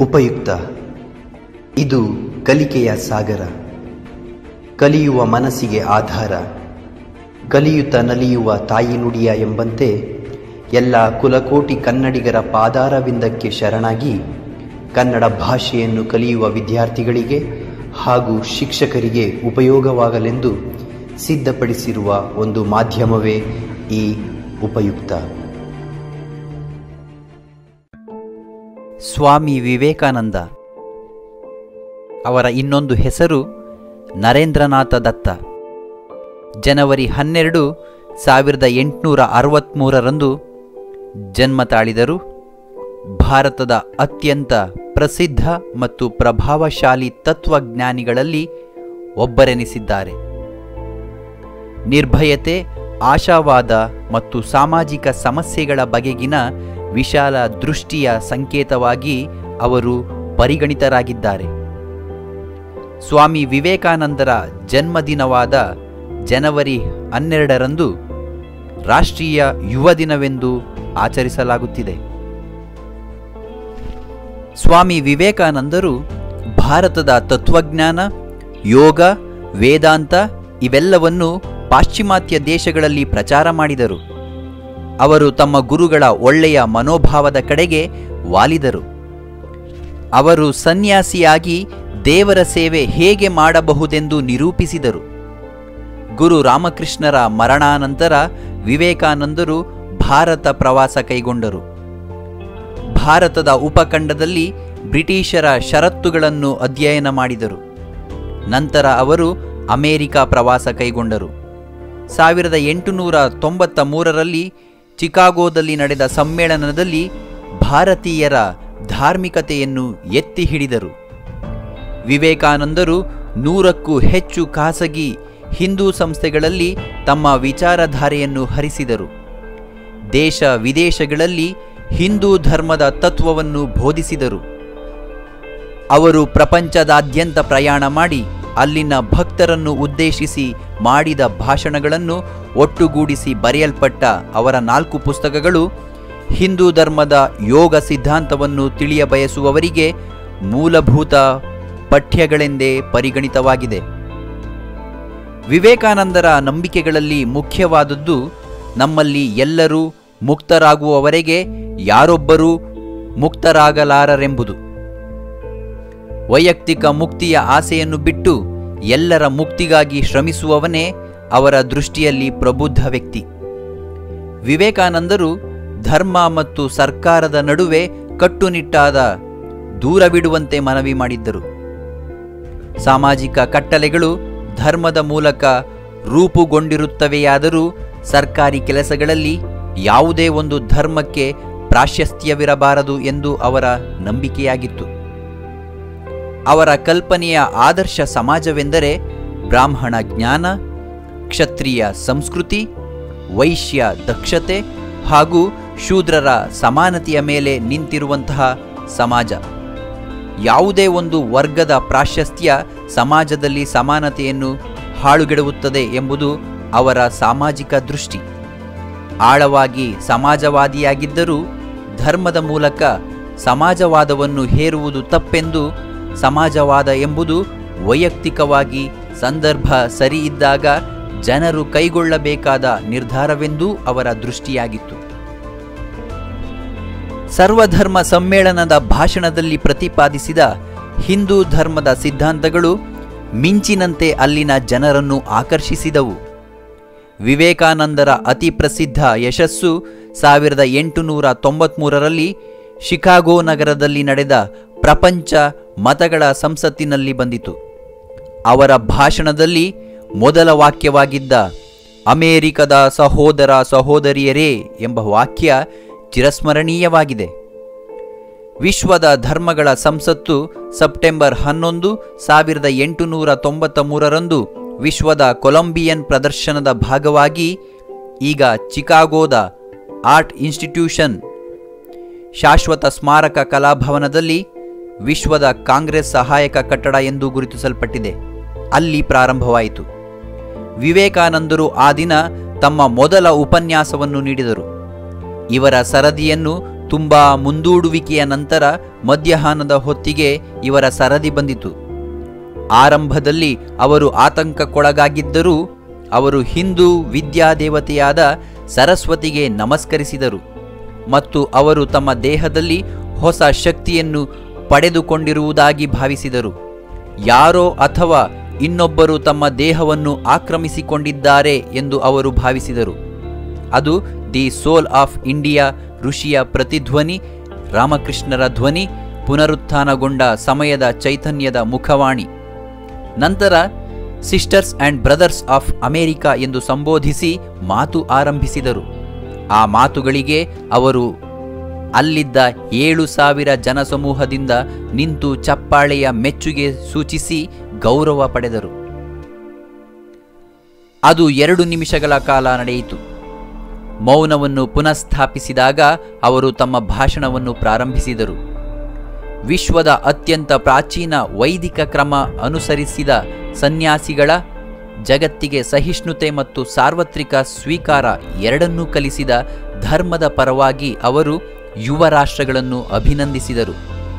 ಉಪಯುಕ್ತ ಇದು ಕಲಿಕೆಯ ಸಾಗರ ಕಲಿಯುವ ಮನಸ್ಸಿಗೆ ಆಧಾರ ಕಲಿಯುತ್ತ ನಲಿಯುವ ತಾಯಿ ನುಡಿಯ ಎಂಬಂತೆ ಎಲ್ಲ ಕುಲಕೋಟಿ ಕನ್ನಡಿಗರ ಪಾದಾರವಿಂದಕ್ಕೆ ಶರಣಾಗಿ ಕನ್ನಡ ಭಾಷೆಯನ್ನು ಕಲಿಯುವ ವಿದ್ಯಾರ್ಥಿಗಳಿಗೆ ಹಾಗೂ ಶಿಕ್ಷಕರಿಗೆ ಉಪಯೋಗವಾಗಲೆಂದು ಸಿದ್ಧಪಡಿಸಿರುವ ಒಂದು ಮಾಧ್ಯಮವೇ ಈ ಉಪಯುಕ್ತ ಸ್ವಾಮಿ ವಿವೇಕಾನಂದ ಅವರ ಇನ್ನೊಂದು ಹೆಸರು ನರೇಂದ್ರನಾಥ ದತ್ತ ಜನವರಿ ಹನ್ನೆರಡು ಸಾವಿರದ ಎಂಟುನೂರ ಅರವತ್ತ್ಮೂರರಂದು ಜನ್ಮ ತಾಳಿದರು ಭಾರತದ ಅತ್ಯಂತ ಪ್ರಸಿದ್ಧ ಮತ್ತು ಪ್ರಭಾವಶಾಲಿ ತತ್ವಜ್ಞಾನಿಗಳಲ್ಲಿ ಒಬ್ಬರೆನಿಸಿದ್ದಾರೆ ನಿರ್ಭಯತೆ ಆಶಾವಾದ ಮತ್ತು ಸಾಮಾಜಿಕ ಸಮಸ್ಯೆಗಳ ಬಗೆಗಿನ ವಿಶಾಲ ದೃಷ್ಟಿಯ ಸಂಕೇತವಾಗಿ ಅವರು ಪರಿಗಣಿತರಾಗಿದ್ದಾರೆ ಸ್ವಾಮಿ ವಿವೇಕಾನಂದರ ಜನ್ಮದಿನವಾದ ಜನವರಿ ಹನ್ನೆರಡರಂದು ರಾಷ್ಟ್ರೀಯ ಯುವ ದಿನವೆಂದು ಆಚರಿಸಲಾಗುತ್ತಿದೆ ಸ್ವಾಮಿ ವಿವೇಕಾನಂದರು ಭಾರತದ ತತ್ವಜ್ಞಾನ ಯೋಗ ವೇದಾಂತ ಇವೆಲ್ಲವನ್ನು ಪಾಶ್ಚಿಮಾತ್ಯ ದೇಶಗಳಲ್ಲಿ ಪ್ರಚಾರ ಮಾಡಿದರು ಅವರು ತಮ್ಮ ಗುರುಗಳ ಒಳ್ಳೆಯ ಮನೋಭಾವದ ಕಡೆಗೆ ವಾಲಿದರು ಅವರು ಸನ್ಯಾಸಿಯಾಗಿ ದೇವರ ಸೇವೆ ಹೇಗೆ ಮಾಡಬಹುದೆಂದು ನಿರೂಪಿಸಿದರು ಗುರು ರಾಮಕೃಷ್ಣರ ಮರಣಾನಂತರ ವಿವೇಕಾನಂದರು ಭಾರತ ಪ್ರವಾಸ ಕೈಗೊಂಡರು ಭಾರತದ ಉಪಖಂಡದಲ್ಲಿ ಬ್ರಿಟಿಷರ ಷರತ್ತುಗಳನ್ನು ಅಧ್ಯಯನ ಮಾಡಿದರು ನಂತರ ಅವರು ಅಮೆರಿಕ ಪ್ರವಾಸ ಕೈಗೊಂಡರು ಸಾವಿರದ ಎಂಟುನೂರ ತೊಂಬತ್ತ ಮೂರರಲ್ಲಿ ಚಿಕಾಗೋದಲ್ಲಿ ನಡೆದ ಸಮ್ಮೇಳನದಲ್ಲಿ ಭಾರತೀಯರ ಧಾರ್ಮಿಕತೆಯನ್ನು ಎತ್ತಿ ಹಿಡಿದರು ವಿವೇಕಾನಂದರು ನೂರಕ್ಕೂ ಹೆಚ್ಚು ಖಾಸಗಿ ಹಿಂದೂ ಸಂಸ್ಥೆಗಳಲ್ಲಿ ತಮ್ಮ ವಿಚಾರಧಾರೆಯನ್ನು ಹರಿಸಿದರು ದೇಶ ವಿದೇಶಗಳಲ್ಲಿ ಹಿಂದೂ ಧರ್ಮದ ತತ್ವವನ್ನು ಬೋಧಿಸಿದರು ಅವರು ಪ್ರಪಂಚದಾದ್ಯಂತ ಪ್ರಯಾಣ ಮಾಡಿ ಅಲ್ಲಿನ ಭಕ್ತರನ್ನು ಉದ್ದೇಶಿಸಿ ಮಾಡಿದ ಭಾಷಣಗಳನ್ನು ಒಟ್ಟುಗೂಡಿಸಿ ಬರೆಯಲ್ಪಟ್ಟ ಅವರ ನಾಲ್ಕು ಪುಸ್ತಕಗಳು ಹಿಂದೂ ಧರ್ಮದ ಯೋಗ ಸಿದ್ಧಾಂತವನ್ನು ತಿಳಿಯಬಯಸುವವರಿಗೆ ಮೂಲಭೂತ ಪಠ್ಯಗಳೆಂದೇ ಪರಿಗಣಿತವಾಗಿದೆ ವಿವೇಕಾನಂದರ ನಂಬಿಕೆಗಳಲ್ಲಿ ಮುಖ್ಯವಾದದ್ದು ನಮ್ಮಲ್ಲಿ ಎಲ್ಲರೂ ಮುಕ್ತರಾಗುವವರೆಗೆ ಯಾರೊಬ್ಬರೂ ಮುಕ್ತರಾಗಲಾರರೆಂಬುದು ವೈಯಕ್ತಿಕ ಮುಕ್ತಿಯ ಆಸೆಯನ್ನು ಬಿಟ್ಟು ಎಲ್ಲರ ಮುಕ್ತಿಗಾಗಿ ಶ್ರಮಿಸುವವನೇ ಅವರ ದೃಷ್ಟಿಯಲ್ಲಿ ಪ್ರಬುದ್ಧ ವ್ಯಕ್ತಿ ವಿವೇಕಾನಂದರು ಧರ್ಮ ಮತ್ತು ಸರ್ಕಾರದ ನಡುವೆ ಕಟ್ಟುನಿಟ್ಟಾದ ದೂರವಿಡುವಂತೆ ಮನವಿ ಮಾಡಿದ್ದರು ಸಾಮಾಜಿಕ ಕಟ್ಟಲೆಗಳು ಧರ್ಮದ ಮೂಲಕ ರೂಪುಗೊಂಡಿರುತ್ತವೆಯಾದರೂ ಸರ್ಕಾರಿ ಕೆಲಸಗಳಲ್ಲಿ ಯಾವುದೇ ಒಂದು ಧರ್ಮಕ್ಕೆ ಪ್ರಾಶಸ್ತ್ಯವಿರಬಾರದು ಎಂದು ಅವರ ನಂಬಿಕೆಯಾಗಿತ್ತು ಅವರ ಕಲ್ಪನೆಯ ಆದರ್ಶ ಸಮಾಜವೆಂದರೆ ಬ್ರಾಹ್ಮಣ ಜ್ಞಾನ ಕ್ಷತ್ರಿಯ ಸಂಸ್ಕೃತಿ ವೈಶ್ಯ ದಕ್ಷತೆ ಹಾಗೂ ಶೂದ್ರರ ಸಮಾನತೆಯ ಮೇಲೆ ನಿಂತಿರುವಂತಹ ಸಮಾಜ ಯಾವುದೇ ಒಂದು ವರ್ಗದ ಪ್ರಾಶಸ್ತ್ಯ ಸಮಾಜದಲ್ಲಿ ಸಮಾನತೆಯನ್ನು ಹಾಳುಗೆಡುತ್ತದೆ ಎಂಬುದು ಅವರ ಸಾಮಾಜಿಕ ದೃಷ್ಟಿ ಆಳವಾಗಿ ಸಮಾಜವಾದಿಯಾಗಿದ್ದರೂ ಧರ್ಮದ ಮೂಲಕ ಸಮಾಜವಾದವನ್ನು ಹೇರುವುದು ತಪ್ಪೆಂದು ಸಮಾಜವಾದ ಎಂಬುದು ವೈಯಕ್ತಿಕವಾಗಿ ಸಂದರ್ಭ ಸರಿಯಿದ್ದಾಗ ಜನರು ಕೈಗೊಳ್ಳಬೇಕಾದ ನಿರ್ಧಾರವೆಂದೂ ಅವರ ದೃಷ್ಟಿಯಾಗಿತ್ತು ಸರ್ವಧರ್ಮ ಸಮ್ಮೇಳನದ ಭಾಷಣದಲ್ಲಿ ಪ್ರತಿಪಾದಿಸಿದ ಹಿಂದೂ ಧರ್ಮದ ಸಿದ್ಧಾಂತಗಳು ಮಿಂಚಿನಂತೆ ಅಲ್ಲಿನ ಜನರನ್ನು ಆಕರ್ಷಿಸಿದವು ವಿವೇಕಾನಂದರ ಅತಿ ಪ್ರಸಿದ್ಧ ಯಶಸ್ಸು ಸಾವಿರದ ಎಂಟುನೂರ ತೊಂಬತ್ಮೂರರಲ್ಲಿ ಶಿಕಾಗೋ ನಗರದಲ್ಲಿ ನಡೆದ ಪ್ರಪಂಚ ಮತಗಳ ಸಂಸತ್ತಿನಲ್ಲಿ ಬಂದಿತು ಅವರ ಭಾಷಣದಲ್ಲಿ ಮೊದಲ ವಾಕ್ಯವಾಗಿದ್ದ ಅಮೇರಿಕದ ಸಹೋದರ ಸಹೋದರಿಯರೇ ಎಂಬ ವಾಕ್ಯ ಚಿರಸ್ಮರಣೀಯವಾಗಿದೆ ವಿಶ್ವದ ಧರ್ಮಗಳ ಸಂಸತ್ತು ಸೆಪ್ಟೆಂಬರ್ ಹನ್ನೊಂದು ಸಾವಿರದ ಎಂಟುನೂರ ತೊಂಬತ್ತ ಮೂರರಂದು ವಿಶ್ವದ ಕೊಲಂಬಿಯನ್ ಪ್ರದರ್ಶನದ ಭಾಗವಾಗಿ ಈಗ ಚಿಕಾಗೋದ ಆರ್ಟ್ ಇನ್ಸ್ಟಿಟ್ಯೂಷನ್ ಶಾಶ್ವತ ಸ್ಮಾರಕ ಕಲಾಭವನದಲ್ಲಿ ವಿಶ್ವದ ಕಾಂಗ್ರೆಸ್ ಸಹಾಯಕ ಕಟ್ಟಡ ಎಂದು ಗುರುತಿಸಲ್ಪಟ್ಟಿದೆ ಅಲ್ಲಿ ಪ್ರಾರಂಭವಾಯಿತು ವಿವೇಕಾನಂದರು ಆ ದಿನ ತಮ್ಮ ಮೊದಲ ಉಪನ್ಯಾಸವನ್ನು ನೀಡಿದರು ಇವರ ಸರದಿಯನ್ನು ತುಂಬ ಮುಂದೂಡುವಿಕೆಯ ನಂತರ ಮಧ್ಯಾಹ್ನದ ಹೊತ್ತಿಗೆ ಇವರ ಸರದಿ ಬಂದಿತು ಆರಂಭದಲ್ಲಿ ಅವರು ಆತಂಕಕ್ಕೊಳಗಾಗಿದ್ದರೂ ಅವರು ಹಿಂದೂ ವಿದ್ಯಾದೇವತೆಯಾದ ಸರಸ್ವತಿಗೆ ನಮಸ್ಕರಿಸಿದರು ಮತ್ತು ಅವರು ತಮ್ಮ ದೇಹದಲ್ಲಿ ಹೊಸ ಶಕ್ತಿಯನ್ನು ಪಡೆದುಕೊಂಡಿರುವುದಾಗಿ ಭಾವಿಸಿದರು ಯಾರೋ ಅಥವಾ ಇನ್ನೊಬ್ಬರು ತಮ್ಮ ದೇಹವನ್ನು ಆಕ್ರಮಿಸಿಕೊಂಡಿದ್ದಾರೆ ಎಂದು ಅವರು ಭಾವಿಸಿದರು ಅದು ದಿ ಸೋಲ್ ಆಫ್ ಇಂಡಿಯಾ ಋಷಿಯ ಪ್ರತಿಧ್ವನಿ ರಾಮಕೃಷ್ಣರ ಧ್ವನಿ ಪುನರುತ್ಥಾನಗೊಂಡ ಸಮಯದ ಚೈತನ್ಯದ ಮುಖವಾಣಿ ನಂತರ sisters and brothers of America ಎಂದು ಸಂಬೋಧಿಸಿ ಮಾತು ಆರಂಭಿಸಿದರು ಆ ಮಾತುಗಳಿಗೆ ಅವರು ಅಲ್ಲಿದ್ದ ಏಳು ಸಾವಿರ ಜನಸಮೂಹದಿಂದ ನಿಂತು ಚಪ್ಪಾಳೆಯ ಮೆಚ್ಚುಗೆ ಸೂಚಿಸಿ ಗೌರವ ಪಡೆದರು ಅದು ಎರಡು ನಿಮಿಷಗಳ ಕಾಲ ನಡೆಯಿತು ಮೌನವನ್ನು ಪುನಃಸ್ಥಾಪಿಸಿದಾಗ ಅವರು ತಮ್ಮ ಭಾಷಣವನ್ನು ಪ್ರಾರಂಭಿಸಿದರು ವಿಶ್ವದ ಅತ್ಯಂತ ಪ್ರಾಚೀನ ವೈದಿಕ ಕ್ರಮ ಅನುಸರಿಸಿದ ಸನ್ಯಾಸಿಗಳ ಜಗತ್ತಿಗೆ ಸಹಿಷ್ಣುತೆ ಮತ್ತು ಸಾರ್ವತ್ರಿಕ ಸ್ವೀಕಾರ ಎರಡನ್ನೂ ಕಲಿಸಿದ ಧರ್ಮದ ಪರವಾಗಿ ಅವರು ಯುವ ರಾಷ್ಟ್ರಗಳನ್ನು ಅಭಿನಂದಿಸಿದರು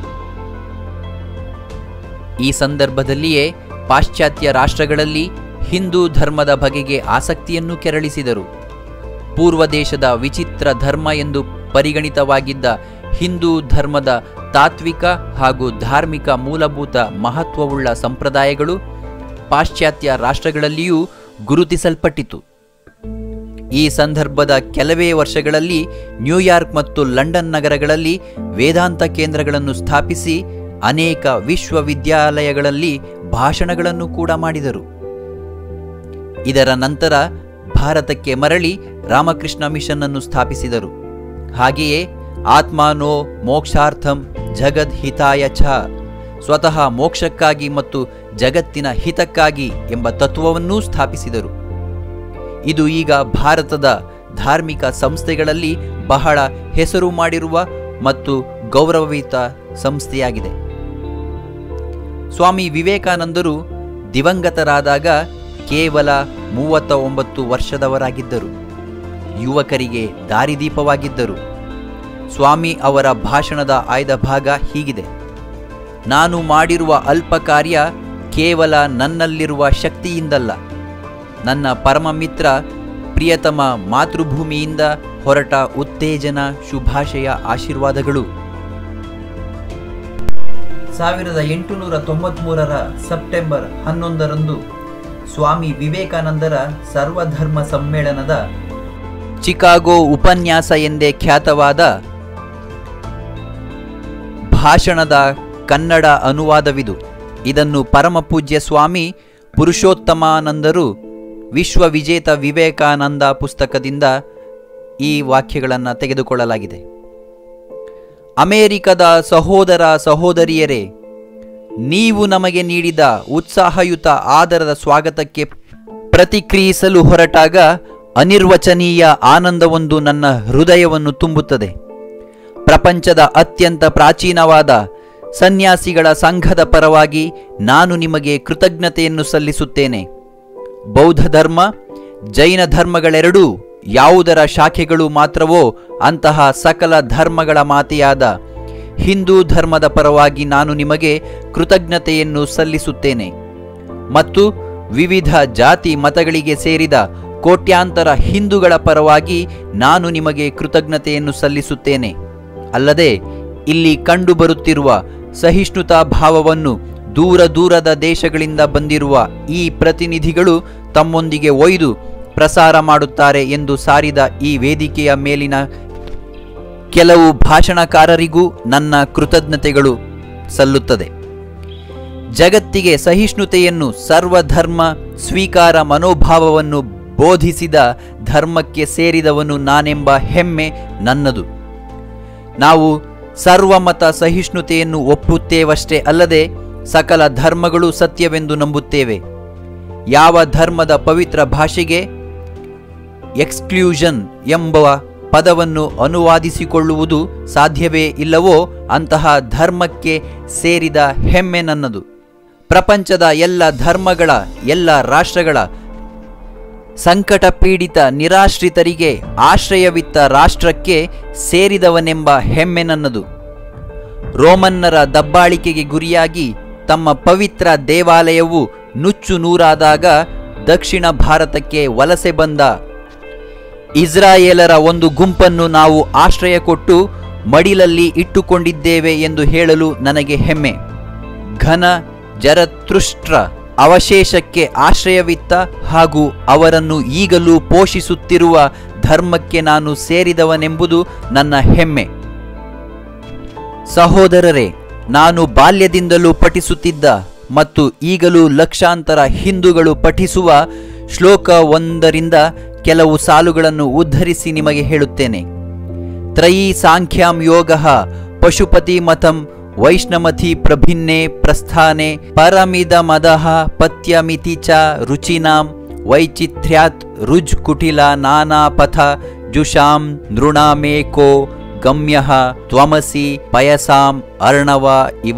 ಈ ಸಂದರ್ಭದಲ್ಲಿಯೇ ಪಾಶ್ಚಾತ್ಯ ರಾಷ್ಟ್ರಗಳಲ್ಲಿ ಹಿಂದೂ ಧರ್ಮದ ಬಗೆಗೆ ಆಸಕ್ತಿಯನ್ನು ಕೆರಳಿಸಿದರು ಪೂರ್ವ ದೇಶದ ವಿಚಿತ್ರ ಧರ್ಮ ಎಂದು ಪರಿಗಣಿತವಾಗಿದ್ದ ಹಿಂದೂ ಧರ್ಮದ ತಾತ್ವಿಕ ಹಾಗೂ ಧಾರ್ಮಿಕ ಮೂಲಭೂತ ಮಹತ್ವವುಳ್ಳ ಸಂಪ್ರದಾಯಗಳು ಪಾಶ್ಚಾತ್ಯ ರಾಷ್ಟ್ರಗಳಲ್ಲಿಯೂ ಗುರುತಿಸಲ್ಪಟ್ಟಿತು ಈ ಸಂದರ್ಭದ ಕೆಲವೇ ವರ್ಷಗಳಲ್ಲಿ ನ್ಯೂಯಾರ್ಕ್ ಮತ್ತು ಲಂಡನ್ ನಗರಗಳಲ್ಲಿ ವೇದಾಂತ ಕೇಂದ್ರಗಳನ್ನು ಸ್ಥಾಪಿಸಿ ಅನೇಕ ವಿಶ್ವವಿದ್ಯಾಲಯಗಳಲ್ಲಿ ಭಾಷಣಗಳನ್ನು ಕೂಡ ಮಾಡಿದರು ಇದರ ನಂತರ ಭಾರತಕ್ಕೆ ಮರಳಿ ರಾಮಕೃಷ್ಣ ಮಿಷನ್ ಅನ್ನು ಸ್ಥಾಪಿಸಿದರು ಹಾಗೆಯೇ ಆತ್ಮಾನೋ ಮೋಕ್ಷಾರ್ಥಂ ಜಗದ್ ಹಿತಾಯ ಛ ಸ್ವತಃ ಮೋಕ್ಷಕ್ಕಾಗಿ ಮತ್ತು ಜಗತ್ತಿನ ಹಿತಕ್ಕಾಗಿ ಎಂಬ ತತ್ವವನ್ನೂ ಸ್ಥಾಪಿಸಿದರು ಇದು ಈಗ ಭಾರತದ ಧಾರ್ಮಿಕ ಸಂಸ್ಥೆಗಳಲ್ಲಿ ಬಹಳ ಹೆಸರು ಮಾಡಿರುವ ಮತ್ತು ಗೌರವಯುತ ಸಂಸ್ಥೆಯಾಗಿದೆ ಸ್ವಾಮಿ ವಿವೇಕಾನಂದರು ದಿವಂಗತರಾದಾಗ ಕೇವಲ ಮೂವತ್ತ ಒಂಬತ್ತು ವರ್ಷದವರಾಗಿದ್ದರು ಯುವಕರಿಗೆ ದಾರಿದೀಪವಾಗಿದ್ದರು ಸ್ವಾಮಿ ಅವರ ಭಾಷಣದ ಆಯ್ದ ಭಾಗ ಹೀಗಿದೆ ನಾನು ಮಾಡಿರುವ ಅಲ್ಪ ಕಾರ್ಯ ಕೇವಲ ನನ್ನಲ್ಲಿರುವ ಶಕ್ತಿಯಿಂದಲ್ಲ ನನ್ನ ಪರಮ ಮಿತ್ರ ಪ್ರಿಯತಮ ಮಾತೃಭೂಮಿಯಿಂದ ಹೊರಟ ಉತ್ತೇಜನ ಶುಭಾಶಯ ಆಶೀರ್ವಾದಗಳು ಸಾವಿರದ ಎಂಟುನೂರ ತೊಂಬತ್ಮೂರರ ಸೆಪ್ಟೆಂಬರ್ ಹನ್ನೊಂದರಂದು ಸ್ವಾಮಿ ವಿವೇಕಾನಂದರ ಸರ್ವಧರ್ಮ ಸಮ್ಮೇಳನದ ಚಿಕಾಗೋ ಉಪನ್ಯಾಸ ಎಂದೇ ಖ್ಯಾತವಾದ ಭಾಷಣದ ಕನ್ನಡ ಅನುವಾದವಿದು ಇದನ್ನು ಪರಮಪೂಜ್ಯ ಸ್ವಾಮಿ ಪುರುಷೋತ್ತಮಾನಂದರು ವಿಶ್ವವಿಜೇತ ವಿವೇಕಾನಂದ ಪುಸ್ತಕದಿಂದ ಈ ವಾಕ್ಯಗಳನ್ನು ತೆಗೆದುಕೊಳ್ಳಲಾಗಿದೆ ಅಮೆರಿಕದ ಸಹೋದರ ಸಹೋದರಿಯರೇ ನೀವು ನಮಗೆ ನೀಡಿದ ಉತ್ಸಾಹಯುತ ಆದರದ ಸ್ವಾಗತಕ್ಕೆ ಪ್ರತಿಕ್ರಿಯಿಸಲು ಹೊರಟಾಗ ಅನಿರ್ವಚನೀಯ ಆನಂದವೊಂದು ನನ್ನ ಹೃದಯವನ್ನು ತುಂಬುತ್ತದೆ ಪ್ರಪಂಚದ ಅತ್ಯಂತ ಪ್ರಾಚೀನವಾದ ಸನ್ಯಾಸಿಗಳ ಸಂಘದ ಪರವಾಗಿ ನಾನು ನಿಮಗೆ ಕೃತಜ್ಞತೆಯನ್ನು ಸಲ್ಲಿಸುತ್ತೇನೆ ಬೌದ್ಧ ಧರ್ಮ ಜೈನ ಧರ್ಮಗಳೆರಡೂ ಯಾವುದರ ಶಾಖೆಗಳು ಮಾತ್ರವೋ ಅಂತಹ ಸಕಲ ಧರ್ಮಗಳ ಮಾತೆಯಾದ ಹಿಂದೂ ಧರ್ಮದ ಪರವಾಗಿ ನಾನು ನಿಮಗೆ ಕೃತಜ್ಞತೆಯನ್ನು ಸಲ್ಲಿಸುತ್ತೇನೆ ಮತ್ತು ವಿವಿಧ ಜಾತಿ ಮತಗಳಿಗೆ ಸೇರಿದ ಕೋಟ್ಯಾಂತರ ಹಿಂದೂಗಳ ಪರವಾಗಿ ನಾನು ನಿಮಗೆ ಕೃತಜ್ಞತೆಯನ್ನು ಸಲ್ಲಿಸುತ್ತೇನೆ ಅಲ್ಲದೆ ಇಲ್ಲಿ ಕಂಡುಬರುತ್ತಿರುವ ಸಹಿಷ್ಣುತಾ ಭಾವವನ್ನು ದೂರ ದೂರದ ದೇಶಗಳಿಂದ ಬಂದಿರುವ ಈ ಪ್ರತಿನಿಧಿಗಳು ತಮ್ಮೊಂದಿಗೆ ಒಯ್ದು ಪ್ರಸಾರ ಮಾಡುತ್ತಾರೆ ಎಂದು ಸಾರಿದ ಈ ವೇದಿಕೆಯ ಮೇಲಿನ ಕೆಲವು ಭಾಷಣಕಾರರಿಗೂ ನನ್ನ ಕೃತಜ್ಞತೆಗಳು ಸಲ್ಲುತ್ತದೆ ಜಗತ್ತಿಗೆ ಸಹಿಷ್ಣುತೆಯನ್ನು ಸರ್ವಧರ್ಮ ಸ್ವೀಕಾರ ಮನೋಭಾವವನ್ನು ಬೋಧಿಸಿದ ಧರ್ಮಕ್ಕೆ ಸೇರಿದವನು ನಾನೆಂಬ ಹೆಮ್ಮೆ ನನ್ನದು ನಾವು ಸರ್ವಮತ ಸಹಿಷ್ಣುತೆಯನ್ನು ಒಪ್ಪುತ್ತೇವಷ್ಟೇ ಅಲ್ಲದೆ ಸಕಲ ಧರ್ಮಗಳು ಸತ್ಯವೆಂದು ನಂಬುತ್ತೇವೆ ಯಾವ ಧರ್ಮದ ಪವಿತ್ರ ಭಾಷೆಗೆ ಎಕ್ಸ್ಕ್ಲೂಷನ್ ಎಂಬ ಪದವನ್ನು ಅನುವಾದಿಸಿಕೊಳ್ಳುವುದು ಸಾಧ್ಯವೇ ಇಲ್ಲವೋ ಅಂತಹ ಧರ್ಮಕ್ಕೆ ಸೇರಿದ ಹೆಮ್ಮೆ ನನ್ನದು ಪ್ರಪಂಚದ ಎಲ್ಲ ಧರ್ಮಗಳ ಎಲ್ಲ ರಾಷ್ಟ್ರಗಳ ಸಂಕಟ ಪೀಡಿತ ನಿರಾಶ್ರಿತರಿಗೆ ಆಶ್ರಯವಿತ್ತ ರಾಷ್ಟ್ರಕ್ಕೆ ಸೇರಿದವನೆಂಬ ಹೆಮ್ಮೆ ನನ್ನದು ರೋಮನ್ನರ ದಬ್ಬಾಳಿಕೆಗೆ ಗುರಿಯಾಗಿ ತಮ್ಮ ಪವಿತ್ರ ದೇವಾಲಯವು ನುಚ್ಚು ನೂರಾದಾಗ ದಕ್ಷಿಣ ಭಾರತಕ್ಕೆ ವಲಸೆ ಬಂದ ಇಸ್ರಾಯೇಲರ ಒಂದು ಗುಂಪನ್ನು ನಾವು ಆಶ್ರಯ ಕೊಟ್ಟು ಮಡಿಲಲ್ಲಿ ಇಟ್ಟುಕೊಂಡಿದ್ದೇವೆ ಎಂದು ಹೇಳಲು ನನಗೆ ಹೆಮ್ಮೆ ಘನ ಜರತೃಷ್ಟ್ರ ಅವಶೇಷಕ್ಕೆ ಆಶ್ರಯವಿತ್ತ ಹಾಗೂ ಅವರನ್ನು ಈಗಲೂ ಪೋಷಿಸುತ್ತಿರುವ ಧರ್ಮಕ್ಕೆ ನಾನು ಸೇರಿದವನೆಂಬುದು ನನ್ನ ಹೆಮ್ಮೆ ಸಹೋದರರೇ ನಾನು ಬಾಲ್ಯದಿಂದಲೂ ಪಠಿಸುತ್ತಿದ್ದ ಮತ್ತು ಈಗಲೂ ಲಕ್ಷಾಂತರ ಹಿಂದೂಗಳು ಪಠಿಸುವ ಶ್ಲೋಕ ಒಂದರಿಂದ ಕೆಲವು ಸಾಲುಗಳನ್ನು ಉದ್ಧರಿಸಿ ನಿಮಗೆ ಹೇಳುತ್ತೇನೆ ತ್ರಯೀ ಸಾಂಖ್ಯಾಂ ಯೋಗ ಪಶುಪತಿ ಮತಂ ವೈಷ್ಣಮಥಿ ಪ್ರಭಿನ್ನೆ ಪ್ರಸ್ಥಾನೆ ಪರಮಿದಮದಃ ಪತ್ಯಮಿತಿ ಚ ರುಚಿನಾಂ ವೈಚಿತ್ರ್ಯಾತ್ ರುಜ್ ಕುಟಿಲ ನಾನಾ ಪಥ ಜುಷಾಂ ನೃಣಾಮೇಕೋ ಗಮ್ಯ ತ್ವಮಸಿ ಪಯಸಾಂ ಅರ್ಣವ ಇವ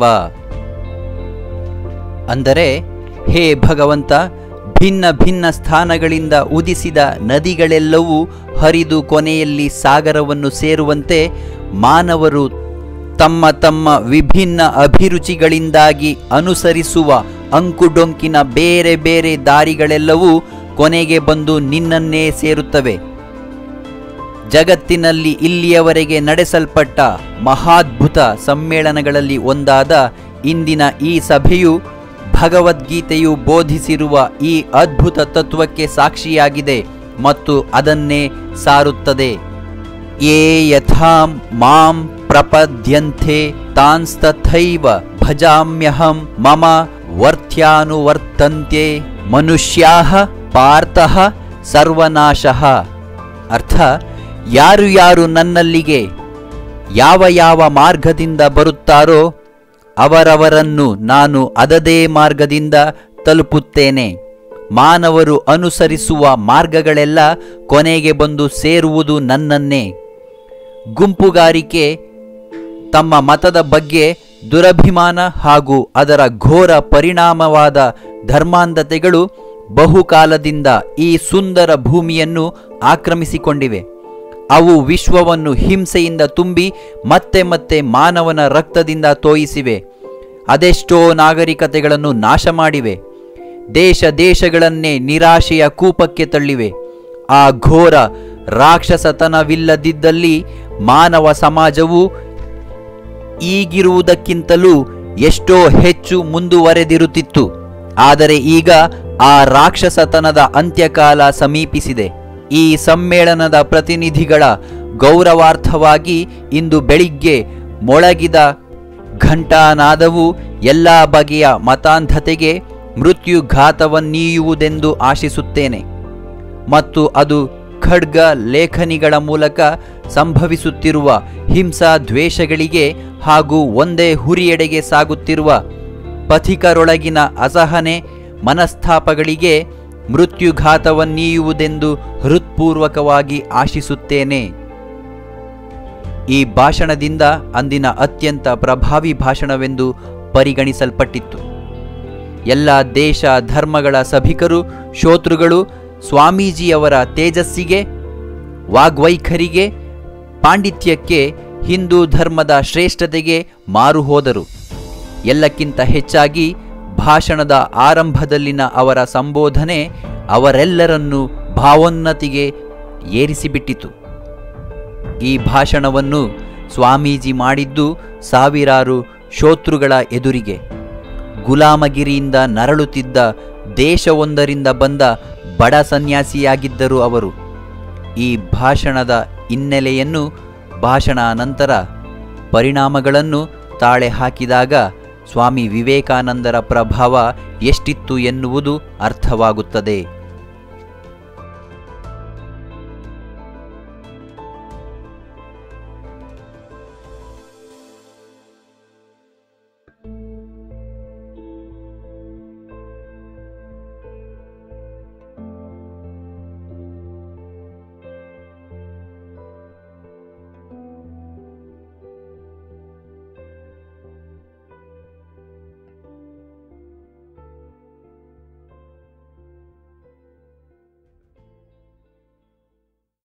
ಅಂದರೆ ಹೇ ಭಗವಂತ ಭಿನ್ನ ಭಿನ್ನ ಸ್ಥಾನಗಳಿಂದ ಉದಿಸಿದ ನದಿಗಳೆಲ್ಲವೂ ಹರಿದು ಕೊನೆಯಲ್ಲಿ ಸಾಗರವನ್ನು ಸೇರುವಂತೆ ಮಾನವರು ತಮ್ಮ ತಮ್ಮ ವಿಭಿನ್ನ ಅಭಿರುಚಿಗಳಿಂದಾಗಿ ಅನುಸರಿಸುವ ಅಂಕುಡೊಂಕಿನ ಬೇರೆ ಬೇರೆ ದಾರಿಗಳೆಲ್ಲವೂ ಕೊನೆಗೆ ಬಂದು ನಿನ್ನನ್ನೇ ಸೇರುತ್ತವೆ ಜಗತ್ತಿನಲ್ಲಿ ಇಲ್ಲಿಯವರೆಗೆ ನಡೆಸಲ್ಪಟ್ಟ ಮಹಾದ್ಭುತ ಸಮ್ಮೇಳನಗಳಲ್ಲಿ ಒಂದಾದ ಇಂದಿನ ಈ ಸಭೆಯು ಭಗವದ್ಗೀತೆಯು ಬೋಧಿಸಿರುವ ಈ ಅದ್ಭುತ ತತ್ವಕ್ಕೆ ಸಾಕ್ಷಿಯಾಗಿದೆ ಮತ್ತು ಅದನ್ನೇ ಸಾರುತ್ತದೆ ಯೇ ಯಥಾಂ ಮಾಂ ಪ್ರಪದ್ಯಂತೆ ತಾನ್ಸ್ತಥೈವ ಭಜಾಮ್ಯಹಂ ಮಮ ವರ್ಥ್ಯಾನುವರ್ತಂತೆ ಮನುಷ್ಯಾಹ ಪಾರ್ಥಃ ಸರ್ವನಾಶಃ ಅರ್ಥ ಯಾರು ಯಾರು ನನ್ನಲ್ಲಿಗೆ ಯಾವ ಯಾವ ಮಾರ್ಗದಿಂದ ಬರುತ್ತಾರೋ ಅವರವರನ್ನು ನಾನು ಅದದೇ ಮಾರ್ಗದಿಂದ ತಲುಪುತ್ತೇನೆ ಮಾನವರು ಅನುಸರಿಸುವ ಮಾರ್ಗಗಳೆಲ್ಲ ಕೊನೆಗೆ ಬಂದು ಸೇರುವುದು ನನ್ನನ್ನೇ ಗುಂಪುಗಾರಿಕೆ ತಮ್ಮ ಮತದ ಬಗ್ಗೆ ದುರಭಿಮಾನ ಹಾಗೂ ಅದರ ಘೋರ ಪರಿಣಾಮವಾದ ಧರ್ಮಾಂಧತೆಗಳು ಬಹುಕಾಲದಿಂದ ಈ ಸುಂದರ ಭೂಮಿಯನ್ನು ಆಕ್ರಮಿಸಿಕೊಂಡಿವೆ ಅವು ವಿಶ್ವವನ್ನು ಹಿಂಸೆಯಿಂದ ತುಂಬಿ ಮತ್ತೆ ಮತ್ತೆ ಮಾನವನ ರಕ್ತದಿಂದ ತೋಯಿಸಿವೆ ಅದೆಷ್ಟೋ ನಾಗರಿಕತೆಗಳನ್ನು ನಾಶ ಮಾಡಿವೆ ದೇಶ ದೇಶಗಳನ್ನೇ ನಿರಾಶೆಯ ಕೂಪಕ್ಕೆ ತಳ್ಳಿವೆ ಆ ಘೋರ ರಾಕ್ಷಸತನವಿಲ್ಲದಿದ್ದಲ್ಲಿ ಮಾನವ ಸಮಾಜವು ಈಗಿರುವುದಕ್ಕಿಂತಲೂ ಎಷ್ಟೋ ಹೆಚ್ಚು ಮುಂದುವರೆದಿರುತ್ತಿತ್ತು ಆದರೆ ಈಗ ಆ ರಾಕ್ಷಸತನದ ಅಂತ್ಯಕಾಲ ಸಮೀಪಿಸಿದೆ ಈ ಸಮ್ಮೇಳನದ ಪ್ರತಿನಿಧಿಗಳ ಗೌರವಾರ್ಥವಾಗಿ ಇಂದು ಬೆಳಿಗ್ಗೆ ಮೊಳಗಿದ ಘಂಟಾನಾದವು ಎಲ್ಲ ಬಗೆಯ ಮತಾಂಧತೆಗೆ ಮೃತ್ಯುಘಾತವನ್ನೀಯುವುದೆಂದು ಆಶಿಸುತ್ತೇನೆ ಮತ್ತು ಅದು ಖಡ್ಗ ಲೇಖನಿಗಳ ಮೂಲಕ ಸಂಭವಿಸುತ್ತಿರುವ ಹಿಂಸಾ ದ್ವೇಷಗಳಿಗೆ ಹಾಗೂ ಒಂದೇ ಹುರಿಯೆಡೆಗೆ ಸಾಗುತ್ತಿರುವ ಪಥಿಕರೊಳಗಿನ ಅಸಹನೆ ಮನಸ್ತಾಪಗಳಿಗೆ ಮೃತ್ಯುಘಾತವನ್ನೀಯುವುದೆಂದು ಹೃತ್ಪೂರ್ವಕವಾಗಿ ಆಶಿಸುತ್ತೇನೆ ಈ ಭಾಷಣದಿಂದ ಅಂದಿನ ಅತ್ಯಂತ ಪ್ರಭಾವಿ ಭಾಷಣವೆಂದು ಪರಿಗಣಿಸಲ್ಪಟ್ಟಿತ್ತು ಎಲ್ಲ ದೇಶ ಧರ್ಮಗಳ ಸಭಿಕರು ಶೋತೃಗಳು ಸ್ವಾಮೀಜಿಯವರ ತೇಜಸ್ಸಿಗೆ ವಾಗ್ವೈಖರಿಗೆ ಪಾಂಡಿತ್ಯಕ್ಕೆ ಹಿಂದೂ ಧರ್ಮದ ಶ್ರೇಷ್ಠತೆಗೆ ಮಾರು ಹೋದರು ಎಲ್ಲಕ್ಕಿಂತ ಹೆಚ್ಚಾಗಿ ಭಾಷಣದ ಆರಂಭದಲ್ಲಿನ ಅವರ ಸಂಬೋಧನೆ ಅವರೆಲ್ಲರನ್ನೂ ಭಾವೋನ್ನತಿಗೆ ಏರಿಸಿಬಿಟ್ಟಿತು ಈ ಭಾಷಣವನ್ನು ಸ್ವಾಮೀಜಿ ಮಾಡಿದ್ದು ಸಾವಿರಾರು ಶೋತೃಗಳ ಎದುರಿಗೆ ಗುಲಾಮಗಿರಿಯಿಂದ ನರಳುತ್ತಿದ್ದ ದೇಶವೊಂದರಿಂದ ಬಂದ ಬಡ ಸನ್ಯಾಸಿಯಾಗಿದ್ದರು ಅವರು ಈ ಭಾಷಣದ ಹಿನ್ನೆಲೆಯನ್ನು ಭಾಷಣ ನಂತರ ಪರಿಣಾಮಗಳನ್ನು ತಾಳೆ ಹಾಕಿದಾಗ ಸ್ವಾಮಿ ವಿವೇಕಾನಂದರ ಪ್ರಭಾವ ಎಷ್ಟಿತ್ತು ಎನ್ನುವುದು ಅರ್ಥವಾಗುತ್ತದೆ